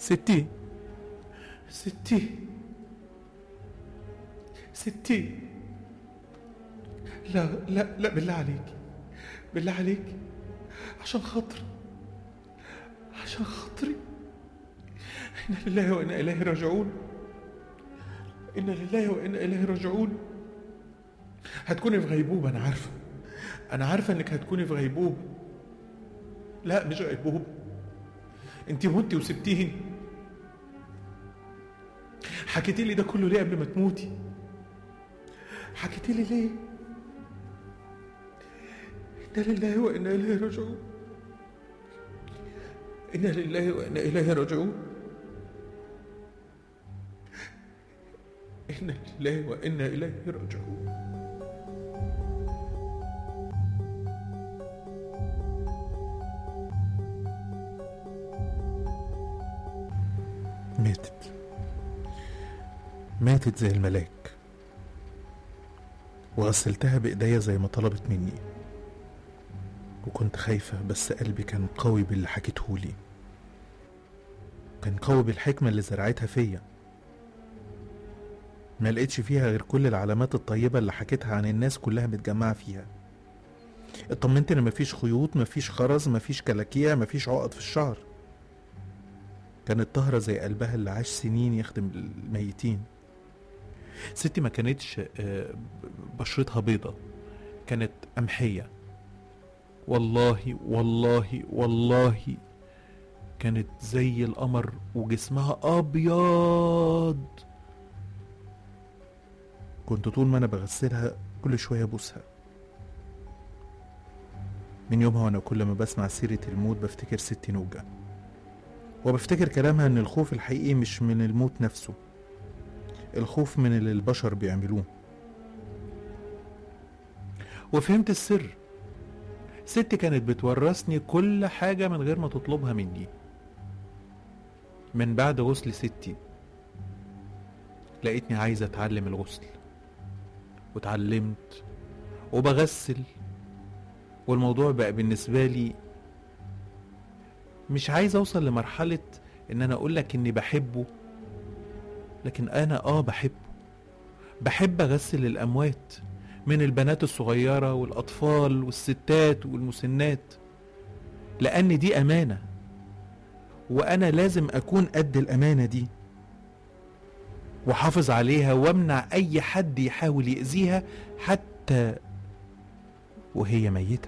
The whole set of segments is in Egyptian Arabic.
ستي ستي ستي لا لا لا بالله عليك بالله عليك عشان خاطري عشان خاطري إنا لله وإنا إليه راجعون إنا لله وإنا إليه راجعون هتكوني في غيبوبة أنا عارفة أنا عارفة إنك هتكوني في غيبوبة لا مش غيبوبة أنت متي وسبتيني حكيتي لي ده كله ليه قبل ما تموتي حكيتي لي ليه إنا لله وإنا إليه راجعون إنا لله وإنا إليه راجعون إنا لله وإنا إليه راجعون ماتت ماتت زي الملاك وغسلتها بإيديا زي ما طلبت مني وكنت خايفة بس قلبي كان قوي باللي حكيتهولي كان قوي بالحكمة اللي زرعتها فيا ما لقيتش فيها غير كل العلامات الطيبة اللي حكيتها عن الناس كلها متجمعة فيها اطمنت ان مفيش خيوط مفيش خرز مفيش كلاكيع مفيش عقد في الشعر كانت طاهرة زي قلبها اللي عاش سنين يخدم الميتين ستي ما كانتش آه، بشرتها بيضة كانت قمحية والله والله والله كانت زي القمر وجسمها أبيض كنت طول ما أنا بغسلها كل شوية أبوسها من يومها وأنا كل ما بسمع سيرة الموت بفتكر ستي نوجة وبفتكر كلامها إن الخوف الحقيقي مش من الموت نفسه الخوف من اللي البشر بيعملوه وفهمت السر ستي كانت بتورثني كل حاجة من غير ما تطلبها مني من بعد غسل ستي لقيتني عايز اتعلم الغسل واتعلمت وبغسل والموضوع بقى بالنسبة لي مش عايز اوصل لمرحلة ان انا اقولك اني بحبه لكن انا اه بحبه بحب اغسل الاموات من البنات الصغيرة والاطفال والستات والمسنات لان دي امانة وانا لازم اكون قد الامانة دي وحافظ عليها وامنع اي حد يحاول يأذيها حتى وهي ميتة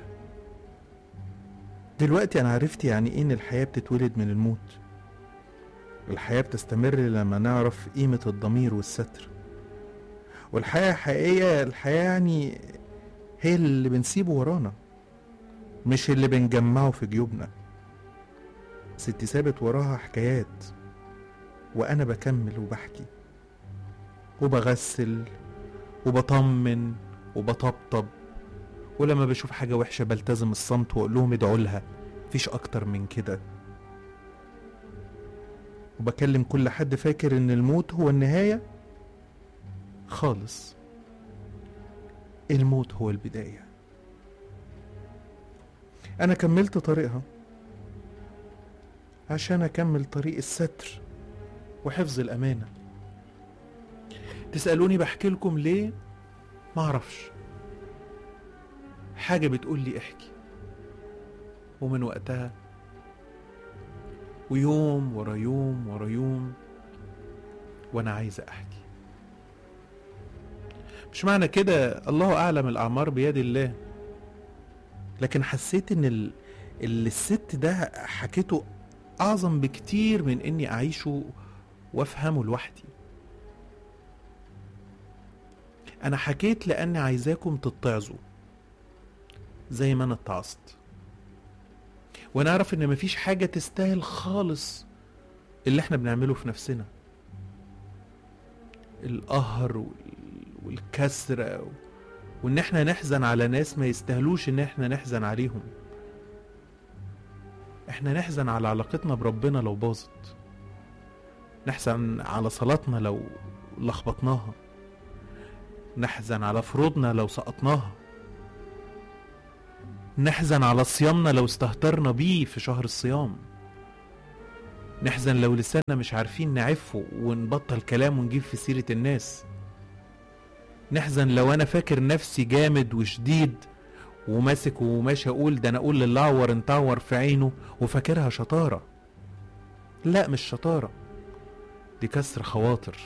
دلوقتي انا عرفت يعني ايه ان الحياة بتتولد من الموت الحياة بتستمر لما نعرف قيمة الضمير والستر والحياة حقيقية الحياة يعني هي اللي بنسيبه ورانا مش اللي بنجمعه في جيوبنا ستي سابت وراها حكايات وأنا بكمل وبحكي وبغسل وبطمن وبطبطب ولما بشوف حاجة وحشة بلتزم الصمت وأقول لهم ادعوا لها مفيش أكتر من كده وبكلم كل حد فاكر إن الموت هو النهاية خالص الموت هو البداية أنا كملت طريقها عشان أكمل طريق الستر وحفظ الأمانة تسألوني بحكي لكم ليه معرفش حاجة بتقول لي احكي ومن وقتها ويوم ورا يوم ورا يوم وانا عايزة احكي مش معنى كده الله اعلم الاعمار بيد الله لكن حسيت ان ال- اللي الست ده حكيته اعظم بكتير من اني اعيشه وافهمه لوحدي انا حكيت لاني عايزاكم تتعظوا زي ما انا اتعظت ونعرف ان مفيش حاجة تستاهل خالص اللي احنا بنعمله في نفسنا القهر وال- والكسرة و- وان احنا نحزن على ناس ما يستاهلوش ان احنا نحزن عليهم احنا نحزن على علاقتنا بربنا لو باظت نحزن على صلاتنا لو لخبطناها نحزن على فروضنا لو سقطناها نحزن على صيامنا لو استهترنا بيه في شهر الصيام نحزن لو لساننا مش عارفين نعفه ونبطل كلام ونجيب في سيرة الناس نحزن لو انا فاكر نفسي جامد وشديد وماسك وماشي اقول ده انا اقول للي اعور انت اعور في عينه وفاكرها شطارة لا مش شطارة دي كسر خواطر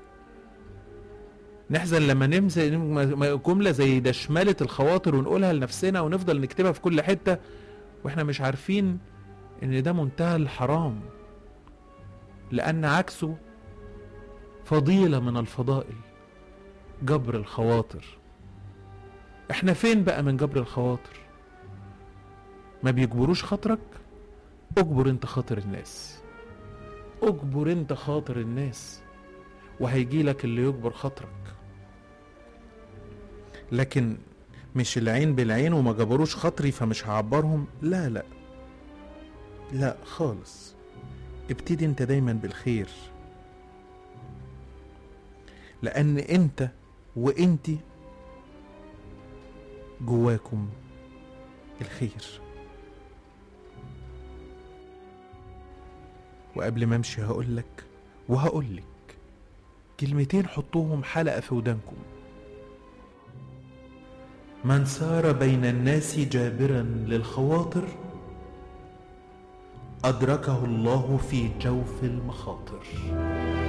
نحزن لما نمسك جملة زي دشملة الخواطر ونقولها لنفسنا ونفضل نكتبها في كل حتة واحنا مش عارفين ان ده منتهى الحرام لان عكسه فضيلة من الفضائل جبر الخواطر احنا فين بقى من جبر الخواطر ما بيجبروش خاطرك اجبر انت خاطر الناس اجبر انت خاطر الناس وهيجي لك اللي يجبر خاطرك لكن مش العين بالعين وما جبروش خاطري فمش هعبرهم لا لا لا خالص ابتدي انت دايما بالخير لان انت وانتي جواكم الخير وقبل ما امشي هقولك وهقولك كلمتين حطوهم حلقة في ودانكم من سار بين الناس جابرا للخواطر أدركه الله في جوف المخاطر